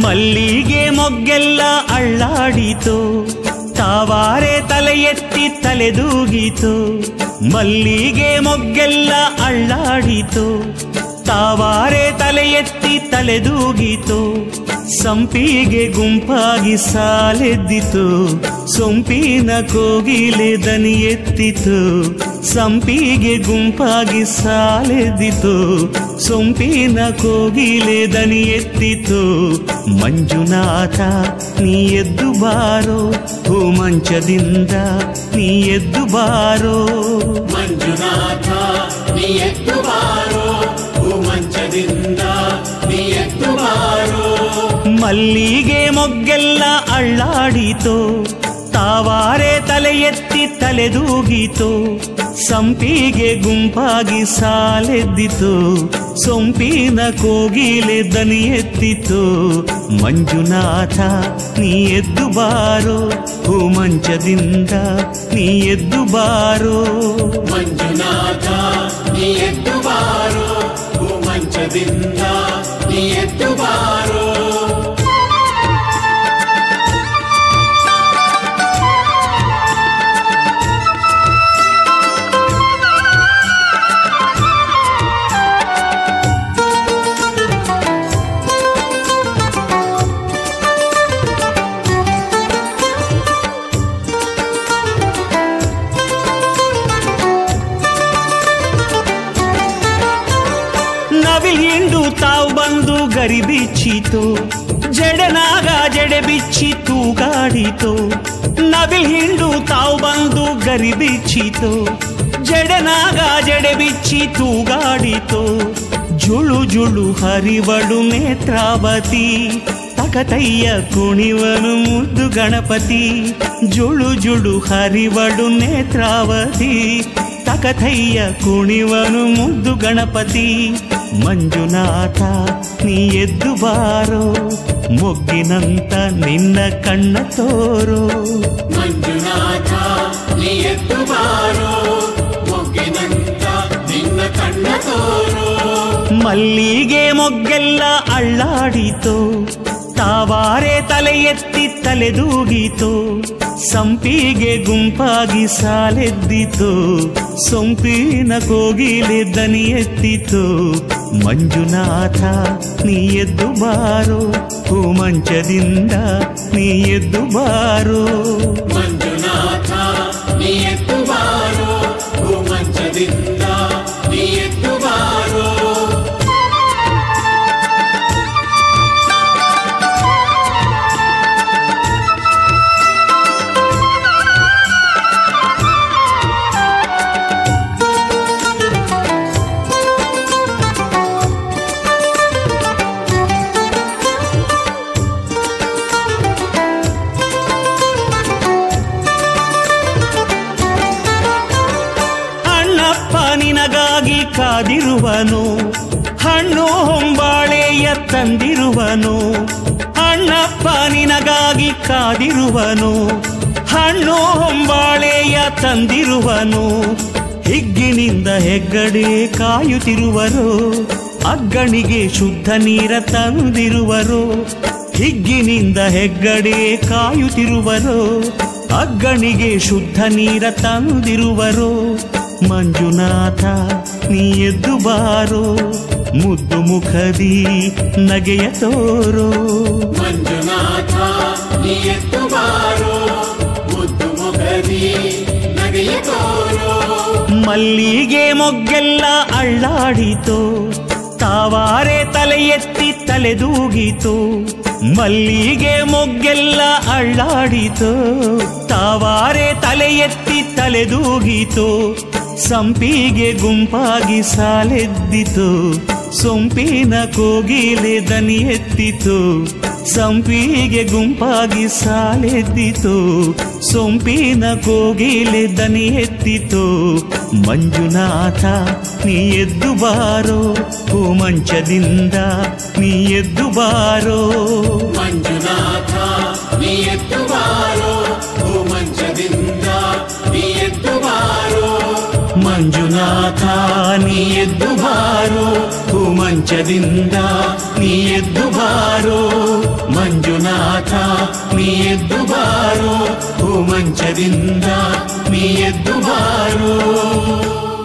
ಮಲ್ಲಿಗೆ ಮೊಗ್ಗೆಲ್ಲ ಅಳ್ಳಾಡಿತು ತಾವಾರೆ ತಲೆ ಎತ್ತಿ ತಲೆದೂಗಿತು ಮಲ್ಲಿಗೆ ಮೊಗ್ಗೆಲ್ಲ ಅಳ್ಳಾಡಿತು ತಾವಾರೆ ತಲೆ ಎತ್ತಿ ತಲೆದೂಗಿತು ಸಂಪಿಗೆ ಗುಂಪಾಗಿ ಸಾಲೆದ್ದಿತು ಸೊಂಪಿನ ಕೋಗಿಲೆ ದನಿ ಎತ್ತಿತು ಸಂಪಿಗೆ ಗುಂಪಾಗಿ ಸಾಲೆದ್ದಿತು ಸೊಂಪಿನ ಕೋಗಿಲೆ ದನಿ ಎತ್ತಿತು ಮಂಜುನಾಥ ನೀ ಎದ್ದು ಬಾರೋ ಹೂ ಮಂಚದಿಂದ ನೀ ಎದ್ದು ಬಾರೋ ಮಂಜುನಾಥ ನೀ ಎದ್ದು ಬಾರೋ ಮಂಚದಿಂದ ನೀ ಎದ್ದು ಬಾರೋ ಮಲ್ಲಿಗೆ ಮೊಗ್ಗೆಲ್ಲ ಅಳ್ಳಾಡಿತು ತಾವಾರೆ ತಲೆ ಎತ್ತಿ ತಲೆದೂಗಿತು ಸಂಪಿಗೆ ಗುಂಪಾಗಿ ಸಾಲೆದ್ದಿತು ಸೊಂಪಿನ ಕೋಗಿಲೆ ದನಿ ಎತ್ತಿತು ಮಂಜುನಾಥ ನೀ ಎದ್ದು ಬಾರೋ ಹೂ ಮಂಚದಿಂದ ನೀ ಎದ್ದು ಬಾರೋ ಮಂಜುನಾಥ ನೀ ಎದ್ದು ಬಾರೋ ಮಂಚದಿಂದ ನೀ ಎದ್ದು ಬಾರೋ ನವಿಲ್ ಹಿಂಡು ತಾವು ಬಂದು ಗರಿ ಬಿಚ್ಚಿತು ಜಡನಾಗ ಜಡೆ ಬಿಚ್ಚಿ ತೂಗಾಡಿತು ನವಿಲ್ ಹಿಂಡು ತಾವು ಬಂದು ಗರಿ ಬಿಚ್ಚಿತು ಜಡನಾಗ ಜಡೆ ಬಿಚ್ಚಿ ತೂಗಾಡಿತು ಜುಳು ಜುಳು ಹರಿವಡು ನೇತ್ರಾವತಿ ತಕತಯ್ಯ ಕುಣಿವನು ಮುದ್ದು ಗಣಪತಿ ಜುಳು ಜುಳು ಹರಿವಡು ನೇತ್ರಾವತಿ ತಕಥಯ್ಯ ಕುಣಿವನು ಮುದ್ದು ಗಣಪತಿ ಮಂಜುನಾಥ ನೀ ಎದ್ದು ಬಾರೋ ಮೊಗ್ಗಿನಂತ ನಿನ್ನ ಕಣ್ಣ ತೋರೋ ಮಂಜುನಾಥ ನೀ ಎದ್ದು ಬಾರೋ ಮೊಗ್ಗಿನಂತ ನಿನ್ನ ಕಣ್ಣ ತೋರೋ ಮಲ್ಲಿಗೆ ಮೊಗ್ಗೆಲ್ಲ ಅಳ್ಳಾಡಿತು ತಾವಾರೆ ತಲೆ ಎತ್ತಿ ತಲೆದೂಗಿತು ಸಂಪಿಗೆ ಗುಂಪಾಗಿ ಸಾಲೆದ್ದಿತು ಸೊಂಪಿನ ಕೋಗಿಲೆ ದನಿ ಎತ್ತಿತು ಮಂಜುನಾಥ ನೀ ಎದ್ದು ಬಾರೋ ಹೂ ಮಂಚದಿಂದ ನೀ ಎದ್ದು ಬಾರೋ ಮಂಜುನಾಥ ನೀ ಎದ್ದು ಬಾರೋ ಮಂಚದಿಂದ ನೀ ಎದ್ದು ಬಾರೋ ಅಣ್ಣಪ್ಪ ನಿನಗಾಗಿ ಕಾದಿರುವನು ಹಣ್ಣು ಹೊಂಬಾಳೆಯ ತಂದಿರುವನು ಅಣ್ಣಪ್ಪ ನಿನಗಾಗಿ ಕಾದಿರುವನು ಹಣ್ಣು ಹೊಂಬಾಳೆಯ ತಂದಿರುವನು ಹಿಗ್ಗಿನಿಂದ ಹೆಗ್ಗಡೆ ಕಾಯುತ್ತಿರುವರು ಅಗ್ಗಣಿಗೆ ಶುದ್ಧ ನೀರ ತಂದಿರುವರು ಹಿಗ್ಗಿನಿಂದ ಹೆಗ್ಗಡೆ ಕಾಯುತ್ತಿರುವರು ಅಗ್ಗಣಿಗೆ ಶುದ್ಧ ನೀರ ತಂದಿರುವರು ಮಂಜುನಾಥ ನೀ ಎದ್ದು ಬಾರೋ ಮುದ್ದು ಮುಖದಿ ನಗೆಯ ತೋರೋ ಮಂಜುನಾಥ ನೀ ಎದ್ದು ಬಾರೋ ಮುದ್ದು ಮೊಗದಿ ನಗೆಯ ತೋರೋ ಮಲ್ಲಿಗೆ ಮೊಗ್ಗೆಲ್ಲ ಅಳ್ಳಾಡಿತು ತಾವಾರೆ ತಲೆ ಎತ್ತಿ ತಲೆದೂಗಿತು ಮಲ್ಲಿಗೆ ಮೊಗ್ಗೆಲ್ಲ ಅಳ್ಳಾಡಿತು ತಾವಾರೆ ತಲೆ ಎತ್ತಿ ತಲೆದೂಗಿತು ಸಂಪಿಗೆ ಗುಂಪಾಗಿ ಸಾಲೆದ್ದಿತು ಸೊಂಪಿನ ಕೋಗಿಲೆ ದನಿ ಎತ್ತಿತು ಸಂಪಿಗೆ ಗುಂಪಾಗಿ ಸಾಲೆದ್ದಿತು ಸೊಂಪಿನ ಕೋಗಿಲೆ ದನಿ ಎತ್ತಿತು ಮಂಜುನಾಥ ನೀ ಎದ್ದು ಬಾರೋ ಹೂ ಮಂಚದಿಂದ ನೀ ಎದ್ದು ಬಾರೋ ಮಂಜುನಾಥ ನೀ ಎದ್ದು ಬಾರೋ ಮಂಚದಿಂದ ನೀ ಎದ್ದು ಬಾರೋ ಮಂಜುನಾಥ ನೀ ಎದ್ದು ಬಾರೋ ಹೂ ಮಂಚದಿಂದ ನೀ ಎದ್ದು ಬಾರೋ ಮಂಜುನಾಥ ನೀ ಎದ್ದು ಬಾರೋ ಹೂ ಮಂಚದಿಂದ ನೀ ಎದ್ದು ಬಾರೋ